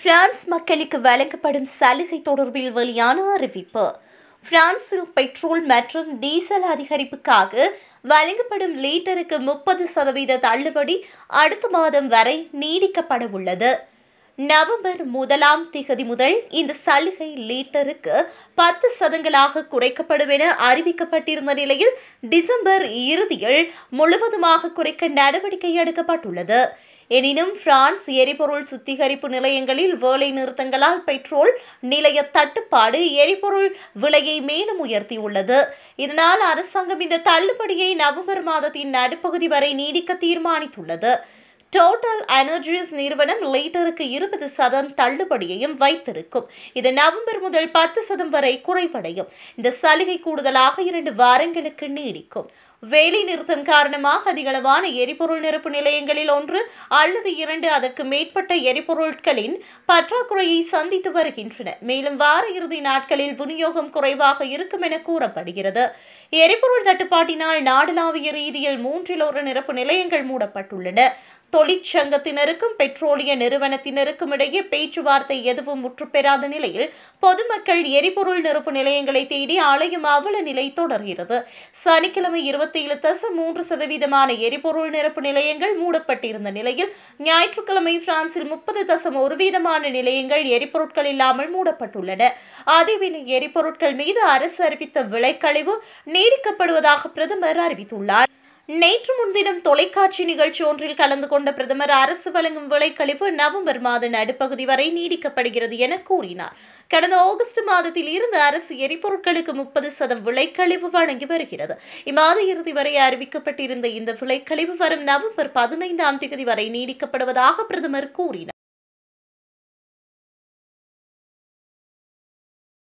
France மக்களுக்கு வழங்கப்படும் சலுகை தொடர்பில் வெளியான அறிவிப்பு பிரான்சில் பெட்ரோல் மற்றும் டீசல் அதிகரிப்புக்காக வழங்கப்படும் லீட்டருக்கு முப்பது சதவீத தள்ளுபடி அடுத்த மாதம் வரை நீடிக்கப்பட உள்ளது நவம்பர் முதலாம் திகதி முதல் இந்த சலுகை லீட்டருக்கு பத்து சதங்களாக குறைக்கப்படும் என அறிவிக்கப்பட்டிருந்த நிலையில் டிசம்பர் இறுதியில் முழுவதுமாக குறைக்க நடவடிக்கை எடுக்கப்பட்டுள்ளது எனினும் பிரான்ஸ் எரிபொருள் சுத்திகரிப்பு நிலையங்களில் வேலை நிறுத்தங்களால் பெட்ரோல் நிலைய தட்டுப்பாடு எரிபொருள் விலையை மேலும் உயர்த்தியுள்ளது இதனால் அரசாங்கம் இந்த தள்ளுபடியை நவம்பர் மாதத்தின் நடுப்பகுதி வரை நீடிக்க தீர்மானித்துள்ளது டோட்டல் எனர்ஜிஸ் நிறுவனம் லிட்டருக்கு இருபது சதம் தள்ளுபடியையும் வைத்திருக்கும் இது நவம்பர் முதல் பத்து சதம் வரை குறைவடையும் இந்த சலுகை கூடுதலாக இரண்டு வாரங்களுக்கு நீடிக்கும் வேலை நிறுத்தம் காரணமாக அதிகளவான எரிபொருள் நிரப்பு நிலையங்களில் ஒன்று அல்லது இரண்டு அதற்கு மேற்பட்ட எரிபொருட்களின் பற்றாக்குறையை சந்தித்து வருகின்றன மேலும் வார இறுதி நாட்களில் விநியோகம் குறைவாக இருக்கும் என கூறப்படுகிறது எரிபொருள் தட்டுப்பாட்டினால் நாடளாவிய ரீதியில் மூன்றில் ஒரு நிரப்பு நிலையங்கள் மூடப்பட்டுள்ளன தொழிற்சங்கத்தினருக்கும் பெட்ரோலிய நிறுவனத்தினருக்கும் இடையே பேச்சுவார்த்தை எதுவும் முற்றுப்பெறாத நிலையில் பொதுமக்கள் எரிபொருள் நிரப்பு நிலையங்களை தேடி அலையும் அவல நிலை தொடர்கிறது சனிக்கிழமை இருபத்தி ஏழு தசம் மூன்று சதவீதமான எரிபொருள் நிரப்பு நிலையங்கள் மூடப்பட்டிருந்த நிலையில் ஞாயிற்றுக்கிழமை பிரான்சில் முப்பது தசம் ஒரு வீதமான நிலையங்கள் எரிபொருட்கள் இல்லாமல் மூடப்பட்டுள்ளன அதேவேளை எரிபொருட்கள் மீது அரசு அறிவித்த விலைக்கழிவு நீடிக்கப்படுவதாக பிரதமர் அறிவித்துள்ளார் நேற்று முன்தினம் தொலைக்காட்சி நிகழ்ச்சி ஒன்றில் கலந்து கொண்ட பிரதமர் அரசு வழங்கும் விலைக்கழிவு நவம்பர் மாத நடுப்பகுதி வரை நீடிக்கப்படுகிறது என கூறினார் கடந்த ஆகஸ்ட் மாதத்தில் இருந்து அரசு எரிபொருட்களுக்கு முப்பது சதம் விலைக்கழிவு வழங்கி வருகிறது இம்மாத இறுதி வரை அறிவிக்கப்பட்டிருந்த இந்த விலைக்கழிவு வரும் நவம்பர் பதினைந்தாம் தேதி வரை நீடிக்கப்படுவதாக பிரதமர் கூறினார்